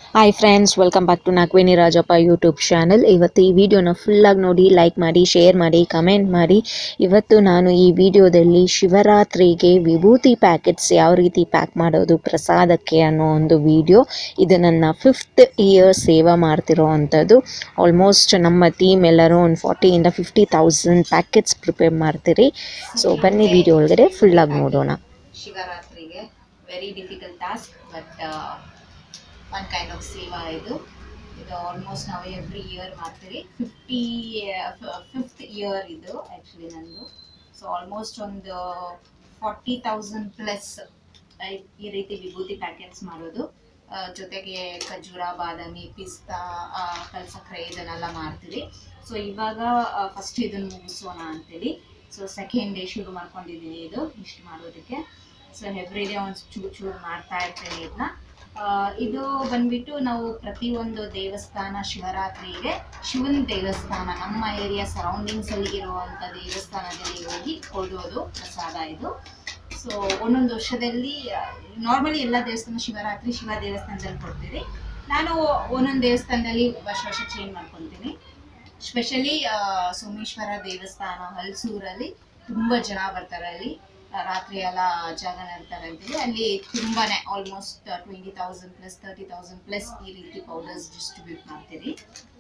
hi friends welcome back to Nagveni Rajappa YouTube channel ಇವತ್ತು ಈ ವಿಡಿಯೋನ ಫುಲ್ಲಾಗಿ ನೋಡಿ ಲೈಕ್ ಮಾಡಿ ಶೇರ್ ಮಾಡಿ ಕಮೆಂಟ್ ಮಾಡಿ ಇವತ್ತು ನಾನು ಈ ವಿಡಿಯೋದಲ್ಲಿ ಶಿವರಾತ್ರಿಗೆ ವಿಭೂತಿ ಪ್ಯಾಕೆಟ್ಸ್ ಯಾವ ರೀತಿ ಪ್ಯಾಕ್ ಮಾಡೋದು ಪ್ರಸಾದಕ್ಕೆ ಅನ್ನೋ ಒಂದು ವಿಡಿಯೋ ಇದು ನನ್ನ ಫಿಫ್ತ್ ಇಯರ್ ಸೇವಾ ಮಾಡ್ತಿರೋ ಅಂಥದ್ದು ಆಲ್ಮೋಸ್ಟ್ ನಮ್ಮ ಟೀಮ್ ಎಲ್ಲರೂ ಒಂದು ಫಾರ್ಟಿಯಿಂದ ಫಿಫ್ಟಿ ತೌಸಂಡ್ ಪ್ಯಾಕೆಟ್ಸ್ ಪ್ರಿಪೇರ್ ಮಾಡ್ತೀರಿ ಸೊ ಬನ್ನಿ ವಿಡಿಯೋ ಒಳಗಡೆ ಫುಲ್ಲಾಗಿ ನೋಡೋಣ ಶಿವರಾತ್ರಿಗೆ very difficult task but one kind of ಸೇವಾ ಇದು ಇದು ಆಲ್ಮೋಸ್ಟ್ ನಾವು ಎವ್ರಿ ಇಯರ್ ಮಾಡ್ತೀವಿ ಫಿಫ್ಟಿ ಫಿಫ್ತ್ ಇಯರ್ ಇದು ಆ್ಯಕ್ಚುಲಿ ನಂದು ಸೊ ಆಲ್ಮೋಸ್ಟ್ ಒಂದು ಫಾರ್ಟಿ ತೌಸಂಡ್ ಪ್ಲಸ್ ಈ ರೀತಿ ವಿಭೂತಿ ಪ್ಯಾಕೆಟ್ಸ್ ಮಾಡೋದು ಆ, ಜೊತೆಗೆ ಖಜೂರ ಬಾದಾಮಿ ಪಿಸ್ತಾ ಆ, ಕಲ್ಸಕ್ರೆ ಇದನ್ನೆಲ್ಲ ಮಾಡ್ತೀವಿ ಸೊ ಇವಾಗ ಫಸ್ಟ್ ಇದನ್ನು ಮುಗಿಸೋಣ ಅಂತೇಳಿ ಸೊ ಸೆಕೆಂಡ್ ಡೇ ಶುರು ಮಾಡ್ಕೊಂಡಿದ್ದೀನಿ ಇದು ಇಷ್ಟು ಮಾಡೋದಕ್ಕೆ ಸೊ ಎವ್ರಿ ಡೇ ಒಂದು ಚೂರು ಚೂರು ಮಾಡ್ತಾ ಇರ್ತೇನೆ ಇದನ್ನ ಆ, ಇದು ಬಂದ್ಬಿಟ್ಟು ನಾವು ಪ್ರತಿಯೊಂದು ದೇವಸ್ಥಾನ ಶಿವರಾತ್ರಿಗೆ ಶಿವನ ದೇವಸ್ಥಾನ ನಮ್ಮ ಏರಿಯಾ ಸರೌಂಡಿಂಗ್ಸ್ ಅಲ್ಲಿ ಇರುವಂತ ದೇವಸ್ಥಾನದಲ್ಲಿ ಹೋಗಿ ಕೊಡೋದು ಪ್ರಸಾದ ಇದು ಸೊ ಒಂದೊಂದು ವರ್ಷದಲ್ಲಿ ನಾರ್ಮಲಿ ಎಲ್ಲ ದೇವಸ್ಥಾನ ಶಿವರಾತ್ರಿ ಶಿವ ದೇವಸ್ಥಾನದಲ್ಲಿ ಕೊಡ್ತೀವಿ ನಾನು ಒಂದೊಂದು ದೇವಸ್ಥಾನದಲ್ಲಿ ವರ್ಷ ವರ್ಷ ಚೇಂಜ್ ಮಾಡ್ಕೊತೀನಿ ಸ್ಪೆಷಲಿ ಸೋಮೇಶ್ವರ ದೇವಸ್ಥಾನ ಹಲ್ಸೂರಲ್ಲಿ ತುಂಬ ಜನ ಬರ್ತಾರೆ ಅಲ್ಲಿ ಆ, ರಾತ್ರಿ ಎಲ್ಲ ಜಾಗನ ಇರ್ತಾರೆ ಅಂತೇಳಿ ಅಲ್ಲಿ ತುಂಬಾನೇ almost twenty thousand plus thirty thousand plus ಈ ರೀತಿ ಪೌಡರ್ಸ್ ಡಿಸ್ಟ್ರಿಬ್ಯೂಟ್ ಮಾಡ್ತೀವಿ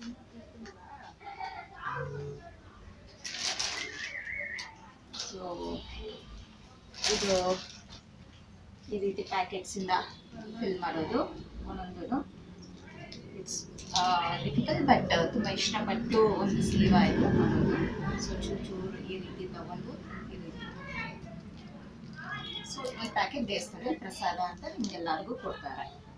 ಸೊ ಇದು ಈ ರೀತಿ ಪ್ಯಾಕೆಟ್ಸ್ ಇಂದ ಫಿಲ್ ಮಾಡೋದು ಒಂದೊಂದು ಇಟ್ಸ್ ಡಿಫಿಕಲ್ಟ್ ಬಟ್ ತುಂಬ ಇಷ್ಟಪಟ್ಟು ಒಂದು ಸ್ಲೀವ್ ಆಯಿತು ಸೊ ಚೂರು ಚೂರು ಈ ರೀತಿ ತಗೊಂಡು ಈ ರೀತಿ ಸೊ ಈ ಪ್ಯಾಕೆಟ್ ದೇವಸ್ಥಾನದಲ್ಲಿ ಪ್ರಸಾದ ಅಂತ ನಿಮ್ಗೆಲ್ಲರಿಗೂ ಕೊಡ್ತಾರೆ